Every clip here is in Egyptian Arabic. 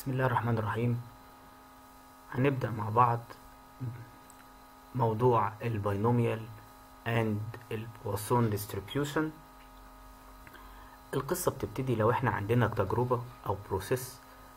بسم الله الرحمن الرحيم هنبدأ مع بعض موضوع الباينوميال and البواسون distribution القصة بتبتدي لو احنا عندنا تجربة او بروسيس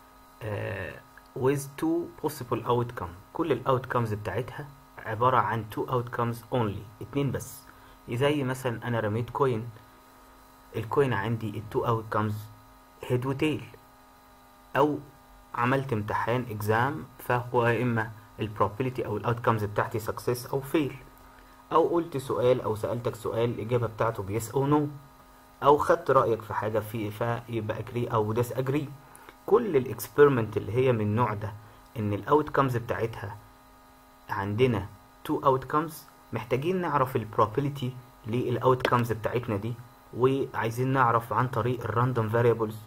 with two possible outcome كل الاوتكمز بتاعتها عبارة عن two outcomes only اتنين بس زي مثلا انا رميت كوين الكوين عندي التو outcomes هيد وتيل او عملت امتحان اكزام فهو يا اما البروبابيلتي او الاوتكمز بتاعتي سكسس او فيل او قلت سؤال او سالتك سؤال الاجابه بتاعته بيس او نو او خدت رايك في حاجه في فيبقى اجري او ديس اجري كل الاكسبيرمنت اللي هي من النوع ده ان الاوتكمز بتاعتها عندنا تو اوتكمز محتاجين نعرف البروبابيلتي للاوتكمز بتاعتنا دي وعايزين نعرف عن طريق الراندوم فاريبلز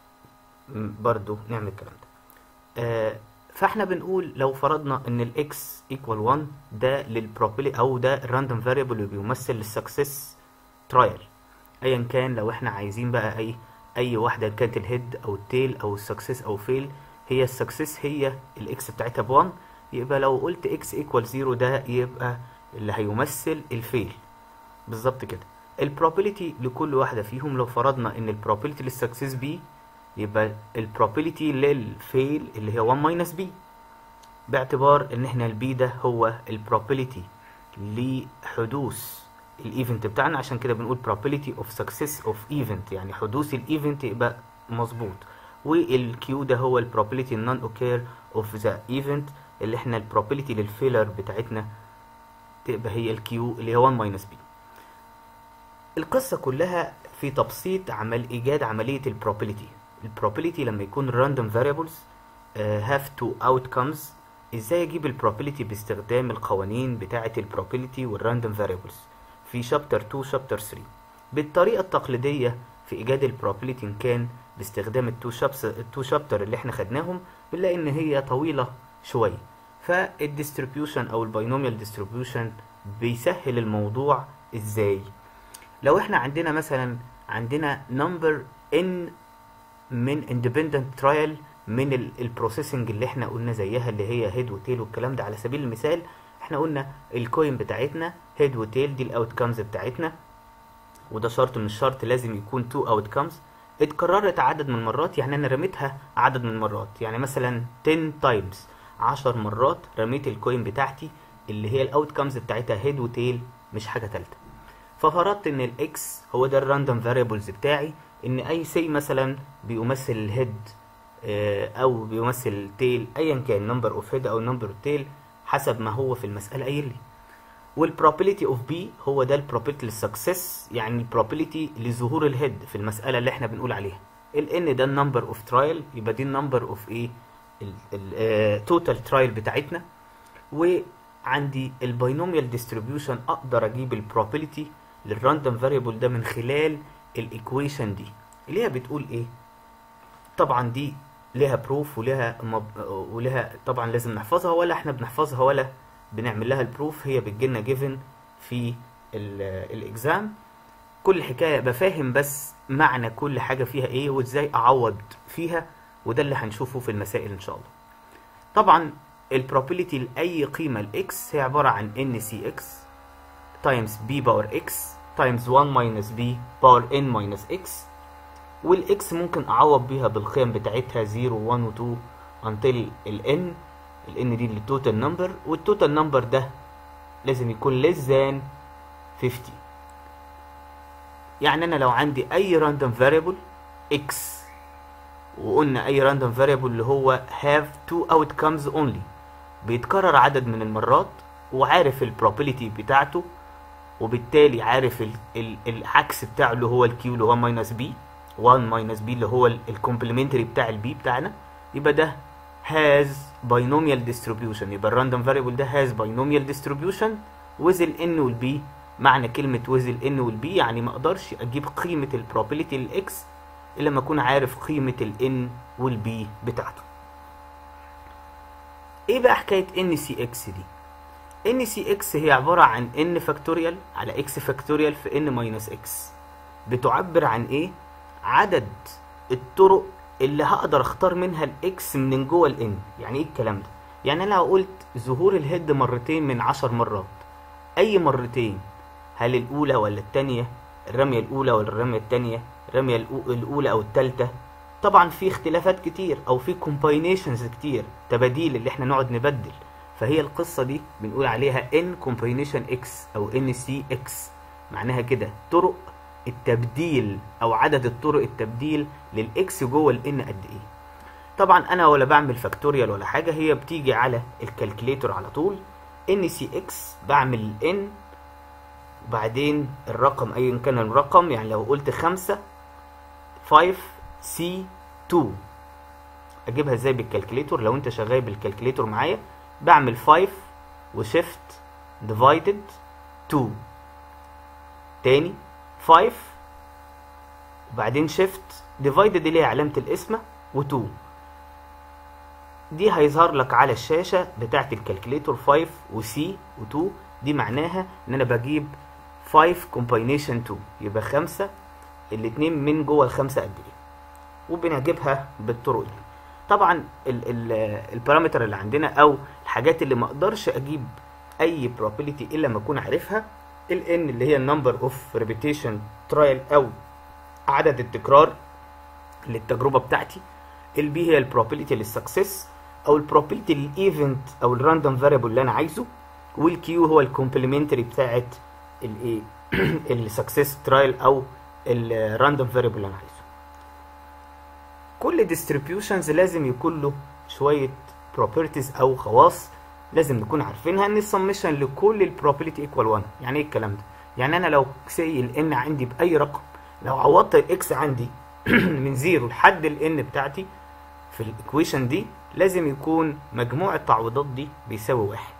برضو نعمل الكلام ده آه فاحنا بنقول لو فرضنا ان الاكس ايكوال 1 ده للبروبابيلتي او ده الراندوم فاريبل اللي بيمثل السكسس ترايل ايا كان لو احنا عايزين بقى اي اي واحده كانت الهيد او التيل او السكسس او فيل هي السكسس هي الاكس بتاعتها ب 1 يبقى لو قلت اكس ايكوال 0 ده يبقى اللي هيمثل الفيل بالظبط كده البروبابيلتي لكل واحده فيهم لو فرضنا ان البروبابيلتي للسكسس بي يبقى البروبابيلتي للفيل اللي هي 1 ماينس بي باعتبار ان احنا البي ده هو البروبابيلتي لحدوث الايفنت بتاعنا عشان كده بنقول probability of success of event يعني حدوث الايفنت يبقى مظبوط والكيو ده هو البروبابيلتي non occur of the event اللي احنا البروبابيلتي للفيلر بتاعتنا تبقى هي الكيو اللي هي 1 ماينس بي القصة كلها في تبسيط عمل ايجاد عملية البروبابيلتي البروبابيلتي لما يكون random variables uh, have two outcomes ازاي اجيب البروبابيلتي باستخدام القوانين بتاعة البروبابيلتي والراندوم variables في شابتر 2 شابتر 3 بالطريقة التقليدية في ايجاد البروبابيلتي ان كان باستخدام التو شابس التو شابتر اللي احنا خدناهم بنلاقي ان هي طويلة شوية فالديستريبيوشن او الباينوميال ديستريبيوشن بيسهل الموضوع ازاي لو احنا عندنا مثلا عندنا نمبر ان من independent trial من البروسيسنج اللي احنا قلنا زيها اللي هي هيد وتيل والكلام ده على سبيل المثال احنا قلنا الكوين بتاعتنا هيد وتيل دي الاوتكمز بتاعتنا وده شرط من الشرط لازم يكون تو اوتكمز اتكررت عدد من المرات يعني انا رميتها عدد من المرات يعني مثلا 10 تايمز 10 مرات رميت الكوين بتاعتي اللي هي الاوتكمز بتاعتها هيد وتيل مش حاجه ثالثه ففرضت ان الاكس هو ده الراندوم فاريبلز بتاعي ان اي سي مثلا بيمثل الهيد او بيمثل التيل ايا كان نمبر اوف هيد او نمبر اوف تيل حسب ما هو في المساله قايل لي والبروبابيلتي اوف بي هو ده البروبابيلتي للسكسس يعني البروبابيلتي لظهور الهيد في المساله اللي احنا بنقول عليها الان ده النمبر اوف ترايل يبقى دي النمبر اوف ايه التوتال ترايل بتاعتنا وعندي الباينوميال ديستريبيوشن اقدر اجيب البروبابيلتي للراندوم فاريبل ده من خلال الايكويشن دي اللي هي بتقول ايه طبعا دي لها بروف ولها مب... ولها طبعا لازم نحفظها ولا احنا بنحفظها ولا بنعمل لها البروف هي بتجيلنا جيفن في الاكزام كل حكايه بفهم بس معنى كل حاجه فيها ايه وازاي اعوض فيها وده اللي هنشوفه في المسائل ان شاء الله طبعا البروبابيلتي لاي قيمه الاكس هي عباره عن ان سي اكس تايمز بي باور اكس تايمز 1 ماينس بي باور ان ماينس اكس والاكس ممكن اعوض بيها بالقيم بتاعتها 0 1 و 2 until الان الان دي التوتال نمبر والتوتال نمبر ده لازم يكون less than 50 يعني انا لو عندي اي راندوم فاريبل اكس وقلنا اي راندوم فاريبل اللي هو have two outcomes only بيتكرر عدد من المرات وعارف البروبابيلتي بتاعته وبالتالي عارف ال ال العكس بتاعه اللي هو الكيو اللي هو ماينس بي 1 ماينس بي اللي هو الكومبلمنتري بتاع البي بتاعنا يبقى ده has binomial distribution يبقى الراندوم فاريبل ده has binomial distribution with ال n وال b معنى كلمة with ال n وال b يعني ما اقدرش اجيب قيمة البروبابيلتي للاكس الا لما اكون عارف قيمة ال n وال b بتاعته ايه بقى حكاية n c x دي ان سي اكس هي عبارة عن ان فاكتوريال على اكس فاكتوريال في ان ماينس اكس بتعبر عن ايه عدد الطرق اللي هقدر اختار منها الاكس من جوه الان يعني ايه الكلام ده يعني انا لو قلت ظهور الهيد مرتين من عشر مرات اي مرتين هل الاولى ولا التانية الرمية الاولى ولا الرمية التانية الرمية الأو- الاولى او التالتة طبعا في اختلافات كتير او في كومباينيشنز كتير تباديل اللي احنا نقعد نبدل فهي القصة دي بنقول عليها ان كومباينيشن اكس او ان سي اكس معناها كده طرق التبديل او عدد الطرق التبديل للاكس جوه الان قد ايه طبعا انا ولا بعمل فاكتوريال ولا حاجه هي بتيجي على الكالكوليتور على طول ان سي اكس بعمل ان وبعدين الرقم ايا كان الرقم يعني لو قلت خمسة 5 سي 2 اجيبها ازاي بالكالكوليتور لو انت شغال بالكالكوليتور معايا بعمل 5 وشيفت ديفايدد 2 تاني 5 وبعدين شيفت ديفايدد اللي هي علامة القسمة و2 دي هيظهر لك على الشاشة بتاعة الكالكوليتور 5 وسي و2 دي معناها ان انا بجيب 5 كومباينيشن 2 يبقى 5 الاتنين من جوه الخمسة قد ايه وبنجيبها بالطرق دي طبعا ال ال البارامتر اللي عندنا او الحاجات اللي ما اقدرش اجيب اي probability الا ما اكون عارفها ال n اللي هي النمبر اوف ريبيتيشن ترايل او عدد التكرار للتجربه بتاعتي البي هي البروبابيلتي للسكسس او البروبابيلتي للايفنت او الراندوم فاريبل اللي انا عايزه والكيو هو الكومبلمنتري بتاعت الايه السكسس ترايل او الراندوم فاريبل اللي انا عايزه كل ديستريبيوشنز لازم يكون له شويه بروبرتيز او خواص لازم نكون عارفينها ان السمشن لكل البروبابيلتي ايكوال 1 يعني ايه الكلام ده يعني انا لو سي الان عندي باي رقم لو عوضت الاكس عندي من زيرو لحد الان بتاعتي في الايكويشن دي لازم يكون مجموع التعويضات دي بيساوي واحد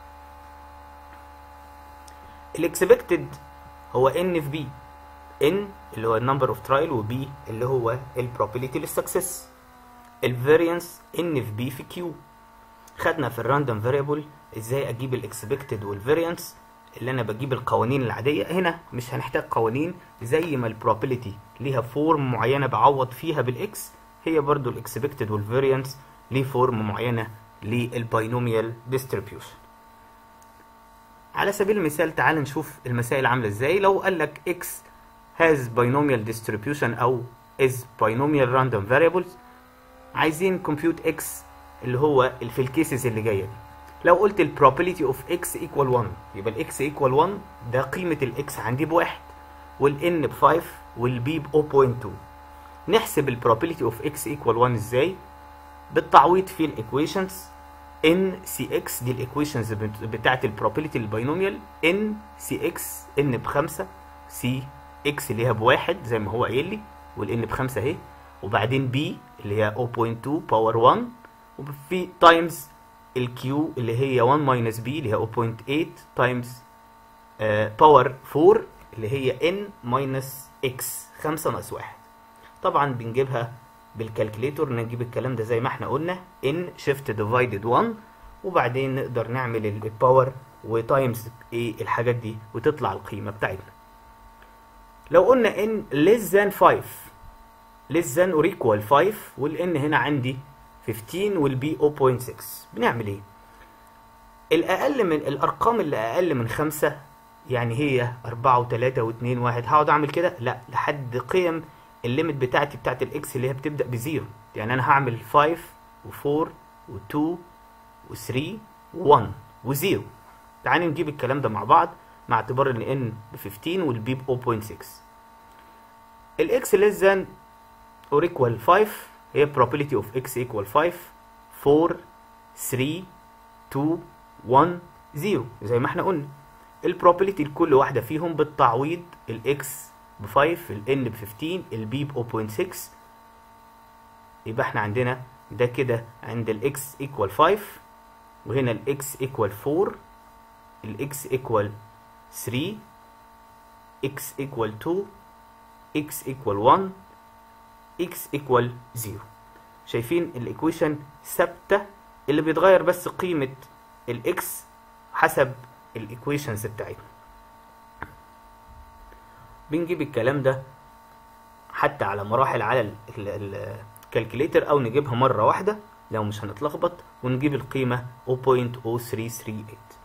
الاكسبكتد هو ان في بي ان اللي هو النمبر اوف ترايل وبي اللي هو البروبابيلتي للسكسس الفاريانس ان في بي في كيو خدنا في الراندوم فاريبل ازاي اجيب الاكسبكتد والفاريانس اللي انا بجيب القوانين العاديه هنا مش هنحتاج قوانين زي ما البروبابيلتي ليها فورم معينه بعوض فيها بالاكس هي برضو الاكسبكتد والفاريانس ليه فورم معينه للباينوميال ديستريبيوشن على سبيل المثال تعال نشوف المسائل عامله ازاي لو قال لك x has binomial distribution او is binomial random variables عايزين compute x اللي هو في الكيسز اللي جايه دي لو قلت ال probability of x equal 1 يبقى ال x equal 1 ده قيمه ال x عندي بواحد وال n ب 5 وال b ب 0.2 نحسب ال probability of x equal 1 ازاي بالتعويض في الايكويشنز ان سي اكس دي الايكويشنز بتاعت البروبابيلتي الباينوميال ان سي اكس ان بخمسة سي اكس اللي هي بواحد زي ما هو قايل لي والان بخمسة اهي وبعدين بي اللي هي 0.2 باور 1 وفي تايمز الكيو اللي هي 1 ماينس بي اللي هي 0.8 تايمز باور 4 اللي هي ان ماينس اكس 5 ناقص 1 طبعا بنجيبها بالكالكوليتور نجيب الكلام ده زي ما احنا قلنا ان شيفت ديفايدد 1 وبعدين نقدر نعمل الباور وتايمز ايه الحاجات دي وتطلع القيمه بتاعتنا لو قلنا ان less than 5 less than or equal 5 والان هنا عندي 15 والبي 0.6 بنعمل ايه الاقل من الارقام اللي اقل من 5 يعني هي 4 و3 و2 1 هقعد اعمل كده لا لحد قيم الليميت بتاعتي بتاعت الاكس اللي هي بتبدا بزيرو يعني انا هعمل 5 و4 و2 و3 و1 و0 تعالوا نجيب الكلام ده مع بعض مع اعتبار ان ان ب 15 والبي ب 0.6 الاكس less than or equal 5 هي probability of x equal 5 4 3 2 1 0 زي ما احنا قلنا البروبابيلتي لكل واحده فيهم بالتعويض الاكس ب 5 الان ب 15 البي ب 0.6 يبقى احنا عندنا ده كده عند الاكس ايكوال 5 وهنا الاكس ايكوال 4 الاكس ايكوال 3 اكس ايكوال 2 اكس ايكوال 1 اكس ايكوال 0 شايفين الايكويشن ثابته اللي بيتغير بس قيمه الاكس حسب الايكويشنز بتاعتنا بنجيب الكلام ده حتى على مراحل على كالكوليتر او نجيبها مره واحده لو مش هنتلخبط ونجيب القيمه 0.0338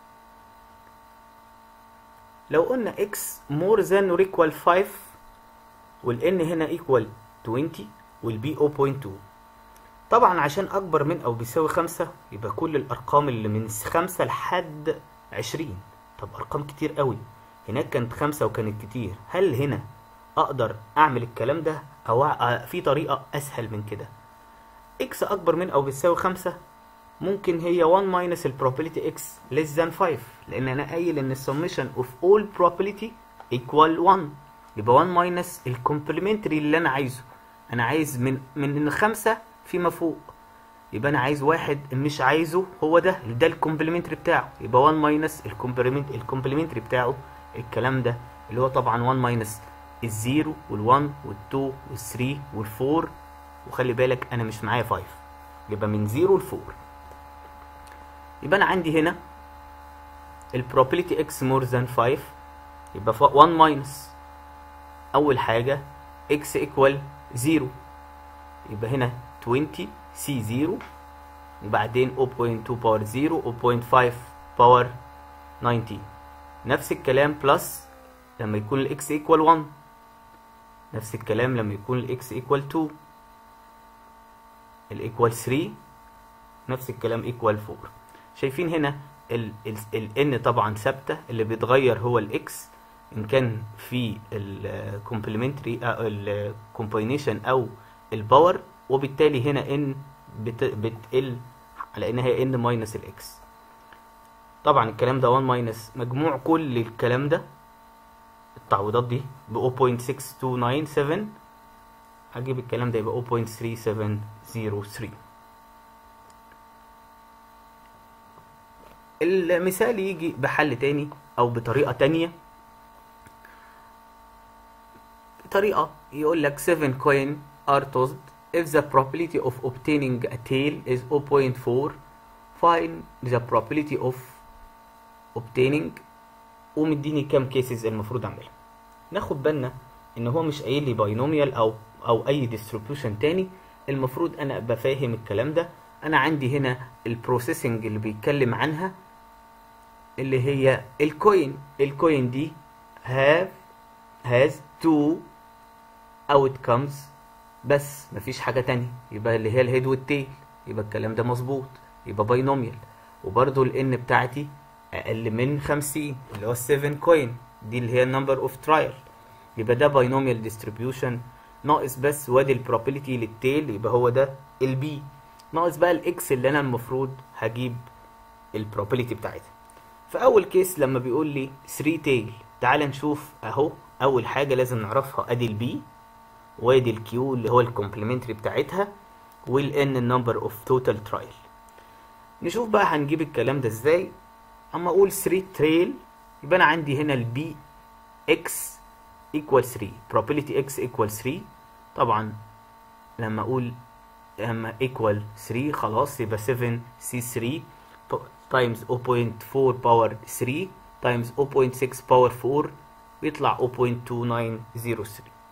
لو قلنا x more than or equal 5 والn هنا equal 20 والb 0.2 طبعا عشان اكبر من او بيساوي 5 يبقى كل الارقام اللي من 5 لحد 20 طب ارقام كتير قوي هناك كانت 5 وكانت كتير هل هنا اقدر اعمل الكلام ده او في طريقه اسهل من كده x اكبر من او بيساوي 5 ممكن هي 1 minus ال probability x less than 5 لان انا قايل ان summation of all probability equal 1 يبقى 1 minus ال complementary اللي انا عايزه انا عايز من من ان 5 فيما فوق يبقى انا عايز واحد مش عايزه هو ده ده الكومبلمنتري بتاعه يبقى 1 ماينس الكومبلمنت الكومبلمنتري بتاعه الكلام ده اللي هو طبعا 1 ماينس الزيرو وال1 وال2 وال3 وال4 وخلي بالك انا مش معايا 5 يبقى من 0 ل 4 يبقى انا عندي هنا البروبابيلتي اكس مور ذان 5 يبقى 1 ماينس اول حاجه اكس ايكوال 0 يبقى هنا 20 سي 0 وبعدين 0.2 باور 0 0.5 باور 19 نفس الكلام بلس لما يكون الاكس ايكوال 1 نفس الكلام لما يكون الاكس ايكوال 2 الايكوال 3 نفس الكلام ايكوال 4 شايفين هنا ال ال n طبعا ثابته اللي بيتغير هو الاكس ان كان في الكومبلمنتري الكومباينيشن او الباور وبالتالي هنا n بت بتقل على انها هي n ماينس الاكس طبعا الكلام ده 1 ماينس مجموع كل الكلام ده التعويضات دي ب 0.6297 هجيب الكلام ده يبقى 0.3703 المثال يجي بحل تاني او بطريقة تانية طريقة يقول لك 7 coin are tossed if the probability of obtaining a tail is 0.4 find the probability of obtaining ومديني كام كيسز المفروض اعملها ناخد بالنا ان هو مش قايل لي باينوميال او او اي ديستريبيوشن تاني المفروض انا ابقى فاهم الكلام ده انا عندي هنا البروسيسنج اللي بيتكلم عنها اللي هي الكوين الكوين دي have has two outcomes بس مفيش حاجة تانية يبقى اللي هي الهيد والتيل يبقى الكلام ده مظبوط يبقى باينوميال وبرضو الان بتاعتي اقل من 50 اللي هو 7 كوين دي اللي هي النمبر اوف ترايل يبقى ده باينوميال ديستريبيوشن ناقص بس وادي البروبابيلتي للتيل يبقى هو ده البي ناقص بقى الاكس اللي انا المفروض هجيب البروبابيلتي بتاعتها فاول كيس لما بيقول لي 3 تيل تعال نشوف اهو اول حاجه لازم نعرفها ادي البي وادي الكيو اللي هو الكومبلمنتري بتاعتها والان النمبر اوف توتال ترايل نشوف بقى هنجيب الكلام ده ازاي اما اقول 3 تريل يبقى انا عندي هنا البي اكس equal 3 probability x equal 3 طبعا لما اقول لما equal 3 خلاص يبقى 7 c 3 times 0.4 باور 3 times 0.6 باور 4 بيطلع 0.2903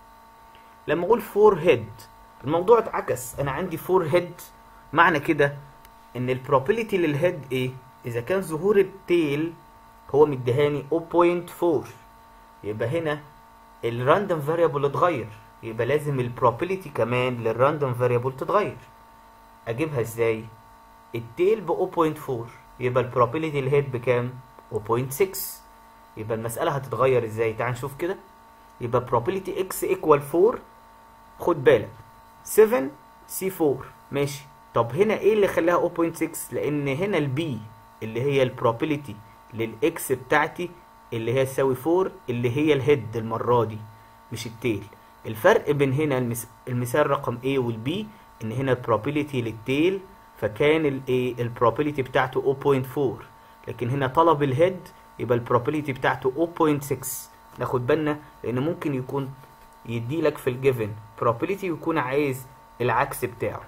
لما اقول 4 هيد الموضوع اتعكس انا عندي 4 هيد معنى كده ان البروبابيلتي للهيد ايه اذا كان ظهور التيل هو مديهاني 0.4 يبقى هنا الراندوم فاريبل اتغير يبقى لازم البروبابيلتي كمان للراندوم فاريبل تتغير اجيبها ازاي التيل ب 0.4 يبقى البروبابيلتي الهيد بكام 0.6 يبقى المسألة هتتغير ازاي تعال نشوف كده يبقى probability x equal 4 خد بالك 7 c 4 ماشي طب هنا ايه اللي خلاها 0.6 لان هنا البي اللي هي البروبابيلتي للاكس بتاعتي اللي هي تساوي 4 اللي هي الهيد المرة دي مش التيل الفرق بين هنا المس... المثال رقم A والبي ان هنا البروبابيلتي للتيل فكان الايه البروبابيلتي بتاعته 0.4 لكن هنا طلب الهيد يبقى البروبابيلتي بتاعته 0.6 ناخد بالنا لان ممكن يكون يدي لك في الجيفن probability ويكون عايز العكس بتاعه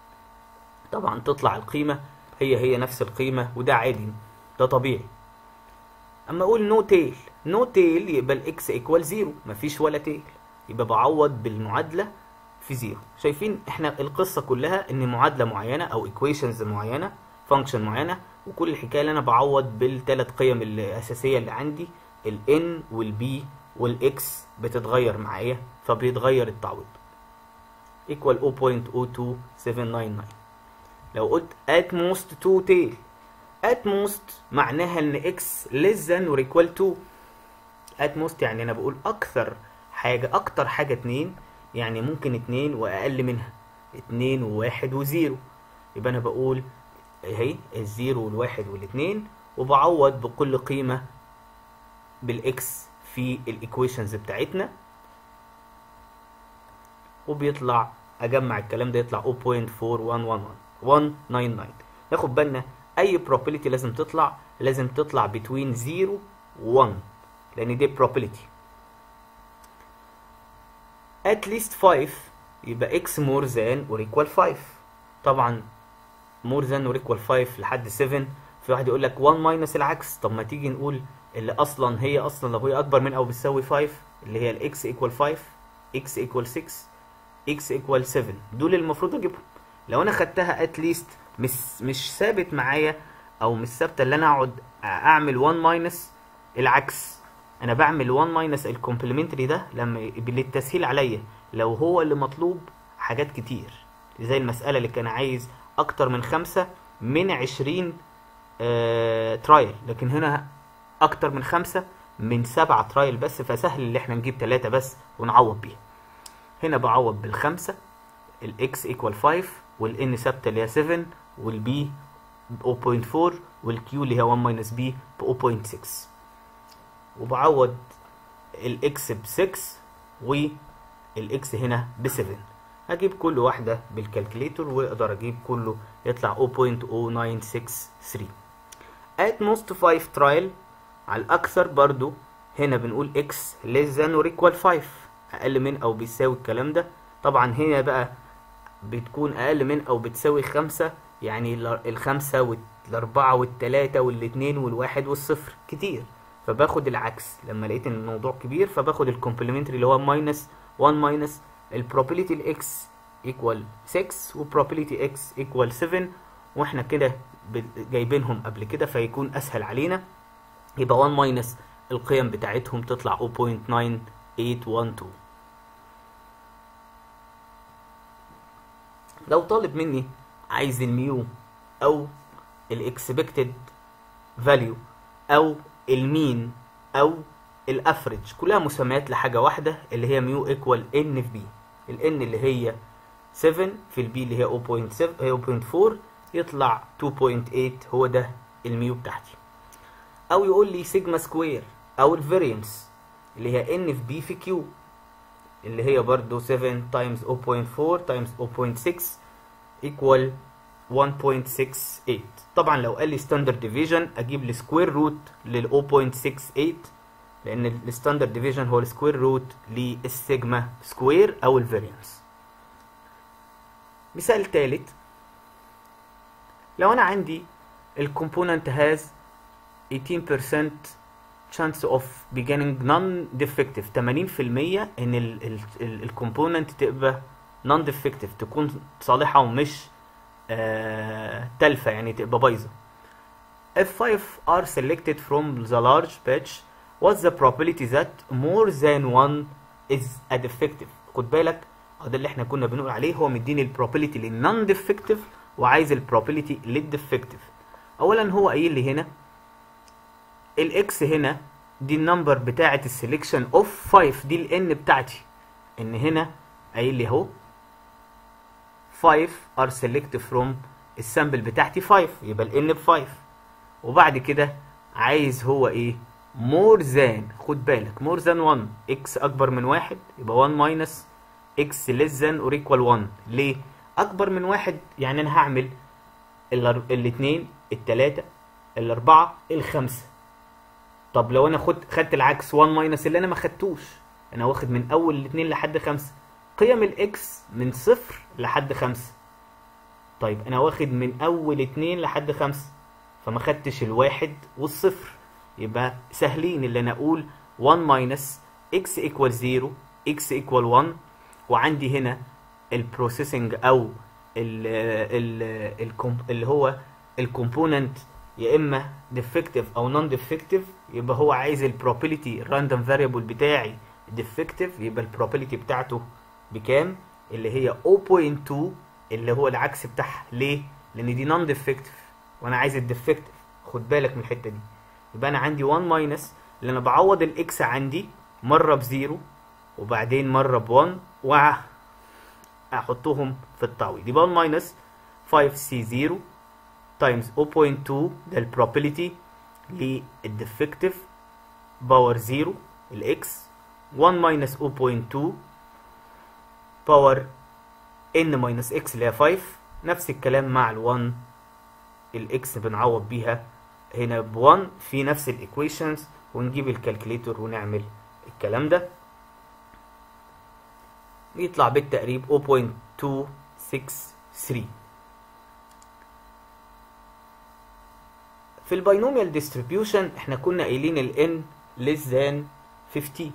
طبعا تطلع القيمة هي هي نفس القيمة وده عادي ده طبيعي اما اقول نو تيل نو تيل يبقى الاكس ايكوال زيرو مفيش ولا تيل يبقى بعوض بالمعادلة في زيرو شايفين احنا القصه كلها ان معادله معينه او equations معينه فانكشن معينه وكل الحكايه اللي انا بعوض بالثلاث قيم الاساسيه اللي عندي ال n وال b وال x بتتغير معايا فبيتغير التعويض equal 0.02799 لو قلت at most 2 tail at most معناها ان x less than or equal to at most يعني انا بقول اكثر حاجة اكتر حاجة اتنين يعني ممكن اتنين واقل منها اتنين وواحد وزيرو يبقى انا بقول اهي الزيرو والواحد والاتنين وبعوض بكل قيمة بالاكس في الايكويشنز بتاعتنا وبيطلع اجمع الكلام ده يطلع 0.411 ناخد بالنا اي probability لازم تطلع لازم تطلع between 0 و 1 لان دي probability at least 5 يبقى x more than or equal 5 طبعا more than or equal 5 لحد 7 في واحد يقول لك 1 minus العكس طب ما تيجي نقول اللي اصلا هي اصلا لو هي اكبر من او بتساوي 5 اللي هي الاكس equal 5 x equal 6 x equal 7 دول المفروض اجيبهم لو انا خدتها at least مش مش ثابت معايا او مش ثابته اللي انا اقعد اعمل 1 ماينس العكس انا بعمل 1 ماينس الكومبلمنتري ده لما للتسهيل عليا لو هو اللي مطلوب حاجات كتير زي المساله اللي كان عايز اكتر من خمسة من 20 آه ترايل لكن هنا اكتر من خمسة من سبعة ترايل بس فسهل اللي احنا نجيب ثلاثة بس ونعوض بيها هنا بعوض بالخمسة الاكس ايكوال 5 والان ثابته اللي هي 7 والبي 0.4 والكيو اللي هي 1 ماينس بي ب 0.6 وبعوض الاكس ب 6 والاكس هنا ب 7 هجيب كل واحدة بالكالكليتور واقدر اجيب كله يطلع 0.0963 at most 5 trial على الاكثر برضو هنا بنقول x less than or equal 5 اقل من او بيساوي الكلام ده طبعا هنا بقى بتكون اقل من او بتساوي خمسة يعني الخمسة والاربعة والتلاتة والاتنين والواحد والصفر كتير فباخد العكس لما لقيت ان الموضوع كبير فباخد الكومبلمنتري اللي هو ماينس 1 ماينس البروبابيلتي الاكس ايكوال 6 وبروبابيلتي اكس ايكوال 7 واحنا كده جايبينهم قبل كده فيكون اسهل علينا يبقى 1 ماينس القيم بتاعتهم تطلع 0.9812 لو طالب مني عايز الميو او الاكسبكتد فاليو او المين او الافريج كلها مسميات لحاجه واحده اللي هي ميو ايكوال ان في بي الان اللي هي 7 في البي اللي هي 0.7 هي 0.4 يطلع 2.8 هو ده الميو بتاعتي او يقول لي سيجما سكوير او الفارينس اللي هي ان في بي في كيو اللي هي برضو 7 تايمز 0.4 تايمز 0.6 equal 1.68 طبعا لو قال لي ستاندرد ديفيجن اجيب السكوير روت لل 0.68 لان الستاندرد ديفيجن هو السكوير روت للسيجما سكوير او الفاريانس مثال ثالث لو انا عندي الكومبوننت هاز 18% chance of beginning non-defective 80% ان الكومبوننت تبقى non-defective تكون صالحة ومش آه تلفة يعني تبقى بايظة if 5 are selected from the large batch what's the probability that more than one is a defective خد بالك ده اللي احنا كنا بنقول عليه هو مديني البروبابيلتي للنون ديفكتيف وعايز البروبابيلتي للديفكتيف اولا هو قايل لي هنا الاكس هنا دي النمبر بتاعه السلكشن اوف 5 دي الان بتاعتي ان هنا قايل لي اهو 5 are selected from السامبل بتاعتي 5 يبقى الان ب 5 وبعد كده عايز هو ايه more than خد بالك more than 1 x اكبر من واحد يبقى 1 minus x less than or equal 1 ليه اكبر من واحد يعني انا هعمل الاثنين الثلاثة الاربعة الخمسة طب لو انا خدت خدت العكس 1 ماينس اللي انا ما خدتوش انا واخد من اول الاثنين لحد خمسة قيم الاكس من صفر لحد خمسة طيب انا واخد من اول اتنين لحد خمسة فما خدتش الواحد والصفر يبقى سهلين اللي انا اقول 1 ماينس x equal 0 x equal 1 وعندي هنا البروسيسنج او ال ال ال اللي هو الكومبوننت يا اما ديفكتيف او نون ديفكتيف يبقى هو عايز البروبابيلتي الراندوم فاريبل بتاعي ديفكتيف يبقى البروبابيلتي بتاعته بكام اللي هي 0.2 اللي هو العكس بتاعها ليه لان دي نون ديفكتيف وانا عايز الديفكتيف خد بالك من الحته دي يبقى انا عندي 1 ماينس اللي انا بعوض الاكس عندي مره بزيرو وبعدين مره ب1 واحطهم في التعويض يبقى 1 ماينس 5 سي 0 تايمز 0.2 ده البروبابيلتي للديفكتيف باور 0 الاكس 1 ماينس 0.2 باور n ماينس x اللي هي 5 نفس الكلام مع ال 1 الاكس بنعوض بيها هنا ب 1 في نفس الايكويشنز ونجيب الكالكوليتور ونعمل الكلام ده يطلع بالتقريب 0.263 في الباينوميال ديستريبيوشن احنا كنا قايلين ال n less than 50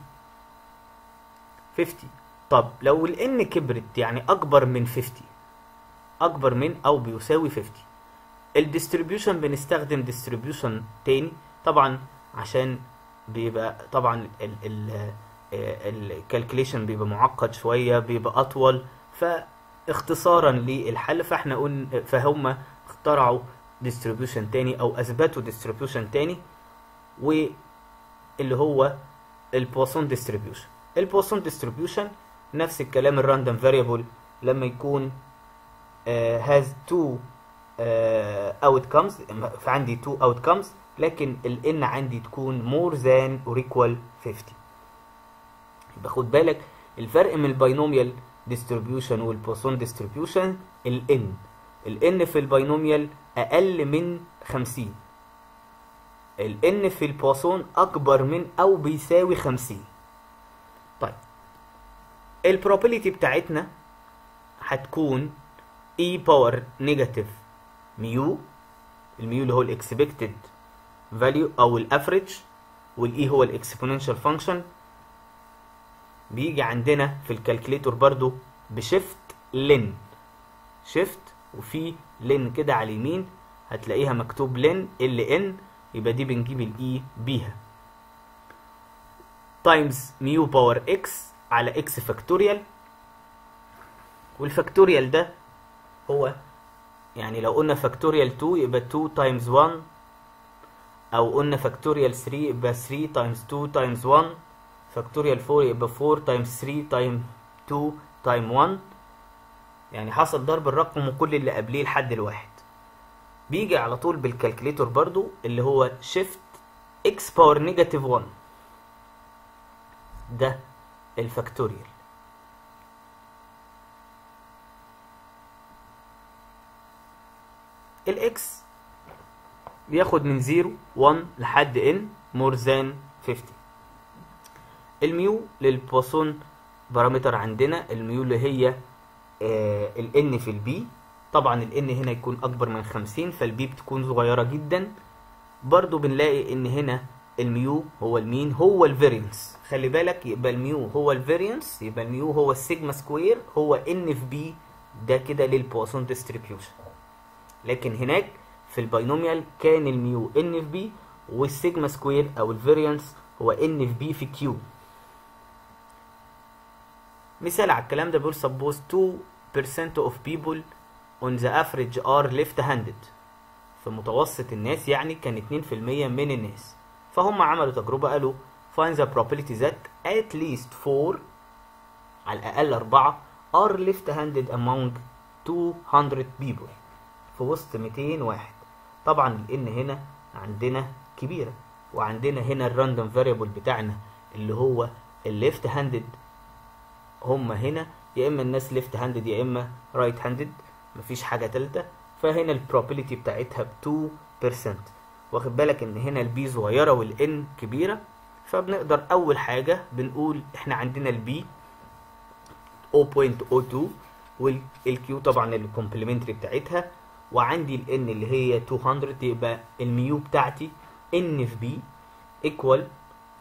50 طب لو ال n كبرت يعني اكبر من 50 اكبر من او بيساوي 50 الديستريبيوشن بنستخدم ديستريبيوشن تاني طبعا عشان بيبقى طبعا الكالكوليشن بيبقى معقد شويه بيبقى اطول فاختصارا للحل فاحنا قلنا فهم اخترعوا ديستريبيوشن تاني او اثبتوا ديستريبيوشن تاني واللي هو البواسون ديستريبيوشن البواسون ديستريبيوشن نفس الكلام الراندوم فاريبل لما يكون هاز تو outcomes فعندي two outcomes لكن ال n عندي تكون more than or equal 50 يبقى خد بالك الفرق من الباينوميال ديستريبيوشن والبوسون ديستريبيوشن ال n ال n في الباينوميال اقل من 50 ال n في البوسون اكبر من او بيساوي 50 طيب البروبابيلتي بتاعتنا هتكون e باور نيجاتيف ميو الميو اللي هو الاكسبكتد فاليو او الافريج والاي هو الاكسبوننشال فانكشن بيجي عندنا في الكالكوليتور برضو بشيفت لن شيفت وفي لن كده على اليمين هتلاقيها مكتوب لن ال ان يبقى دي بنجيب الاي بيها تايمز ميو باور اكس على اكس فاكتوريال والفاكتوريال ده هو يعني لو قلنا فاكتوريال 2 يبقى 2 تايمز 1 او قلنا فاكتوريال 3 يبقى 3 تايمز 2 تايمز 1 فاكتوريال 4 يبقى 4 تايمز 3 تايم 2 تايم 1 يعني حصل ضرب الرقم وكل اللي قبليه لحد الواحد بيجي على طول بالكالكوليتور برضو اللي هو شيفت اكس باور نيجاتيف 1 ده الفاكتوريال الاكس بياخد من 0 1 لحد ان مور ذان 50 الميو للبوسون بارامتر عندنا الميو اللي هي آه الان في البي طبعا الان هنا يكون اكبر من 50 فالبي بتكون صغيره جدا برضو بنلاقي ان هنا الميو هو المين هو الفارينس خلي بالك يبقى الميو هو الفارينس يبقى الميو هو السيجما سكوير هو ان في بي ده كده للبوسون ديستريبيوشن لكن هناك في الباينوميال كان الميو ان في بي والسيجما سكوير او الفاريانس هو ان في بي في كيو مثال على الكلام ده بيقول suppose 2% of people on the average are left handed في متوسط الناس يعني كان 2% من الناس فهم عملوا تجربة قالوا find the probability that at least 4 على الأقل 4 are left handed among 200 people في وسط 200 واحد طبعا الان هنا عندنا كبيره وعندنا هنا الراندوم فاريبل بتاعنا اللي هو الليفت هاندد هم هنا يا اما الناس ليفت هاندد يا اما رايت هاندد مفيش حاجه تالته فهنا البروبابيلتي بتاعتها ب 2% واخد بالك ان هنا البي صغيره والان كبيره فبنقدر اول حاجه بنقول احنا عندنا البي 0.02 والكيو طبعا الكومبلمنتري بتاعتها وعندي ال n اللي هي 200 يبقى الميو بتاعتي n في b equal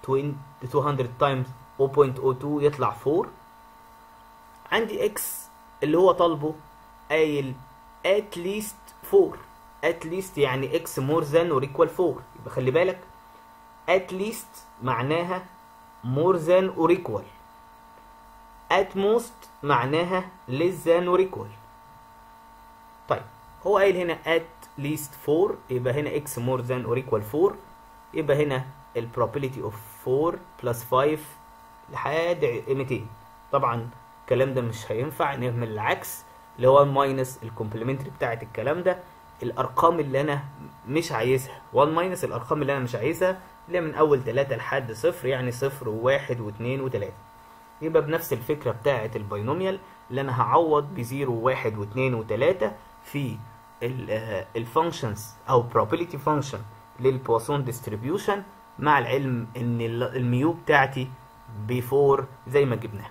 200 times 0.02 يطلع 4 عندي x اللي هو طالبه قايل at least 4 at least يعني x more than or equal 4 يبقى خلي بالك at least معناها more than or equal at most معناها less than or equal طيب هو قايل هنا at least 4 يبقى هنا x more than or equal 4 يبقى هنا ال probability of 4 plus 5 لحد 200 طبعا الكلام ده مش هينفع نعمل العكس اللي هو ماينس الكومبلمنتري بتاعت الكلام ده الارقام اللي انا مش عايزها 1 ماينس الارقام اللي انا مش عايزها اللي هي من اول 3 لحد 0 يعني 0 و1 و2 و3 يبقى بنفس الفكره بتاعه الباينوميال اللي انا هعوض ب 0 و1 و2 و3 في الفانكشنز او probability function للبواسون ديستريبيوشن مع العلم ان الميو بتاعتي ب 4 زي ما جبناها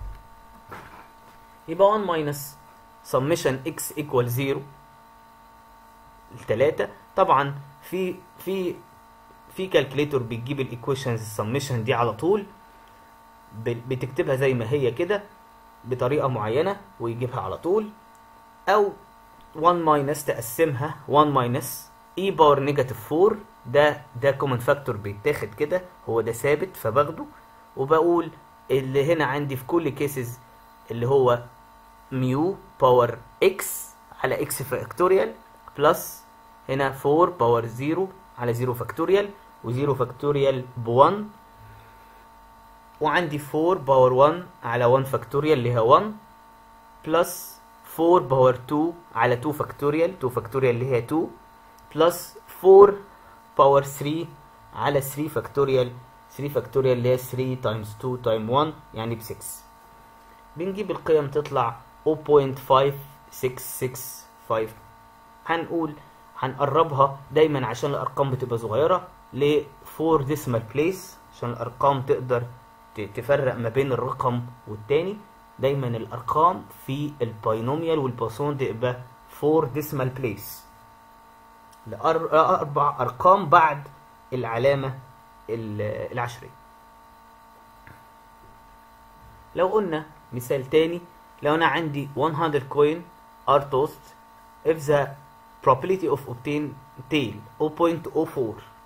يبقى 1 ماينس summation x equal 0 التلاتة طبعا في في في كالكوليتور بتجيب الايكويشنز السمشن دي على طول بتكتبها زي ما هي كده بطريقة معينة ويجيبها على طول او 1 ماينس تقسمها 1 ماينس e باور نيجاتيف 4 ده ده كومن فاكتور بيتاخد كده هو ده ثابت فباخده وبقول اللي هنا عندي في كل كيسز اللي هو ميو باور اكس على اكس فاكتوريال بلس هنا 4 باور 0 على 0 فاكتوريال و0 فاكتوريال ب 1 وعندي 4 باور 1 على 1 فاكتوريال اللي هي 1 بلس 4 باور 2 على 2 فاكتوريال 2 فاكتوريال اللي هي 2 بلس 4 باور 3 على 3 فاكتوريال 3 فاكتوريال اللي هي 3 تايمز 2 تايم 1 يعني ب 6 بنجيب القيم تطلع 0.5665 هنقول هنقربها دايما عشان الارقام بتبقى صغيره ل 4 decimal place عشان الارقام تقدر تفرق ما بين الرقم والتاني دايما الارقام في الباينوميال والباسون تبقى 4 decimal place لاربع ارقام بعد العلامه العشريه لو قلنا مثال تاني لو انا عندي 100 coin are tossed if the probability of obtain tail 0.04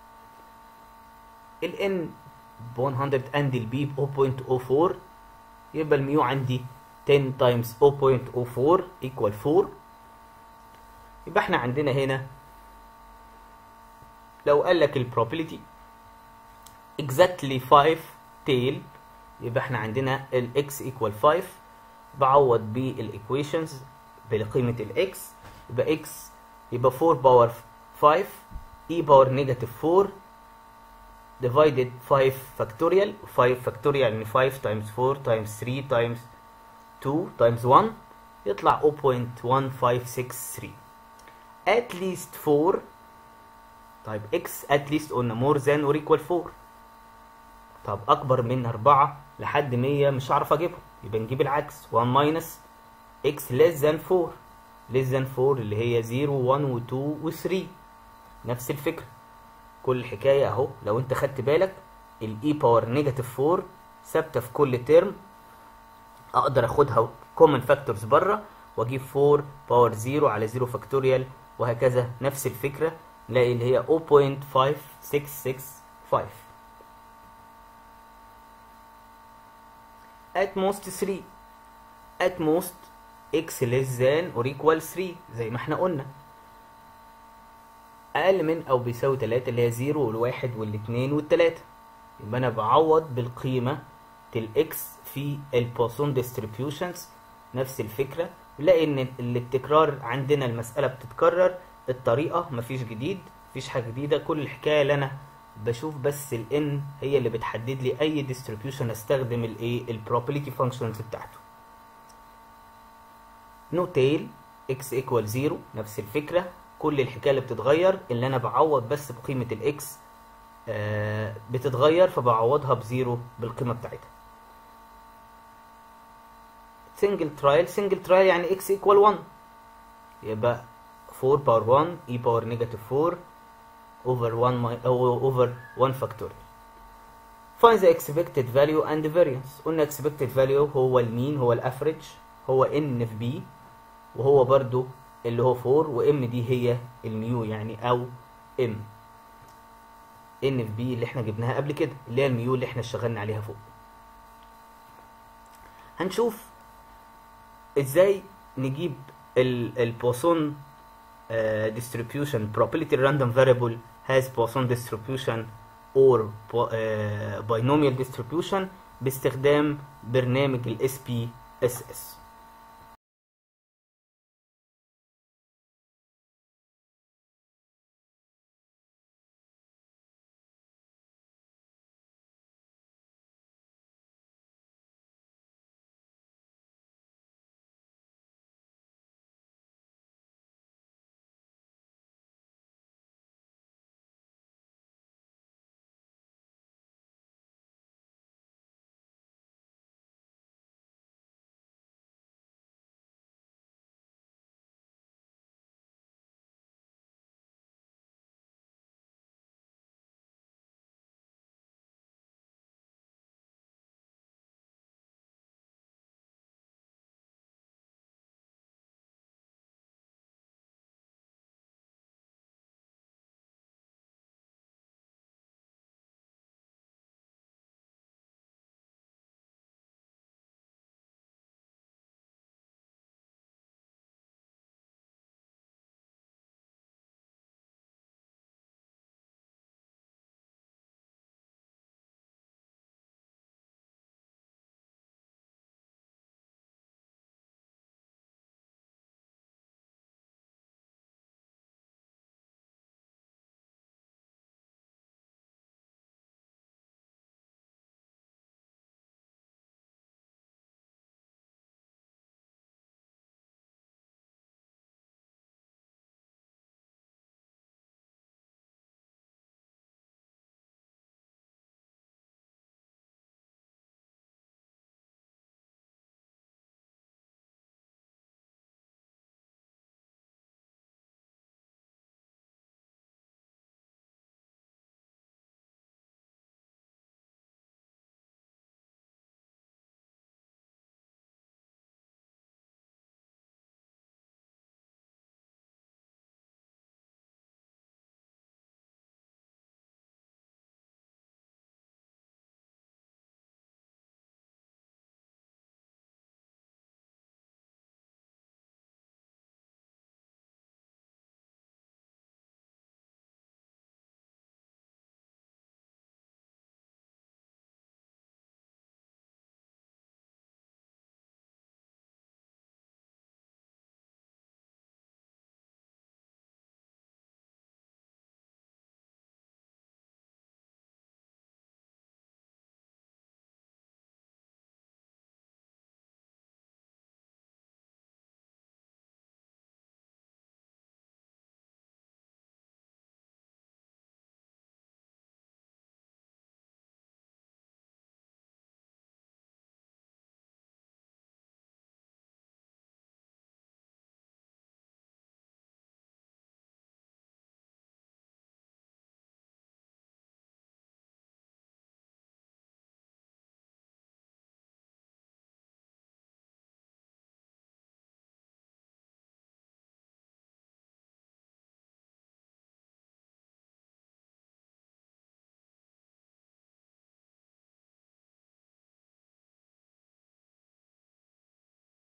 ال n ب 100 and ال b ب 0.04 يبقى الميو عندي 10 times 0.04 equal 4 يبقى احنا عندنا هنا لو قال لك ال probability exactly 5 tail يبقى احنا عندنا ال x equal 5 بعوض بالايكويشنز بقيمة ال x يبقى x يبقى 4 باور 5 e باور نيجاتيف 4 divided 5 فاكتوريال 5 فاكتوريال يعني 5 times 4 times 3 times 2 times 1 يطلع 0.1563 at least 4 طيب x at least قلنا more than or equal 4 طب اكبر من 4 لحد 100 مش هعرف اجيبهم يبقى نجيب العكس 1 minus x less than 4 less than 4 اللي هي 0 1 و 2 و 3 نفس الفكره كل الحكايه اهو لو انت خدت بالك الاي باور نيجاتيف 4 ثابته في كل ترم اقدر اخدها كومن فاكتورز بره واجيب 4 باور 0 على 0 فاكتوريال وهكذا نفس الفكره نلاقي اللي هي 0.5665 at most 3 at most x less than or equal 3 زي ما احنا قلنا اقل من او بيساوي 3 اللي هي 0 والواحد والاثنين والثلاثة يبقى انا بعوض بالقيمة الاكس في البوسون ديستريبيوشنز نفس الفكرة نلاقي ان التكرار عندنا المسألة بتتكرر الطريقة مفيش جديد مفيش حاجة جديدة كل الحكاية اللي انا بشوف بس ال n هي اللي بتحدد لي اي ديستريبيوشن استخدم الايه البروبابيلتي فانكشنز بتاعته نو تيل x equal 0 نفس الفكرة كل الحكاية اللي بتتغير اللي انا بعوض بس بقيمة الاكس آه بتتغير فبعوضها بزيرو بالقيمة بتاعتها سنجل ترايل سنجل ترايل يعني x equal 1 يبقى 4 باور 1 e باور نيجاتيف 4 over 1 أو over 1 factorial find the expected value and the variance قلنا expected value هو المين هو الافريج هو ان في بي وهو برضو اللي هو 4 وام دي هي الميو يعني او ام ان في بي اللي احنا جبناها قبل كده اللي هي الميو اللي احنا اشتغلنا عليها فوق هنشوف ازاي نجيب البوسون distribution probability random variable has Poisson distribution or binomial distribution باستخدام برنامج ال SPSS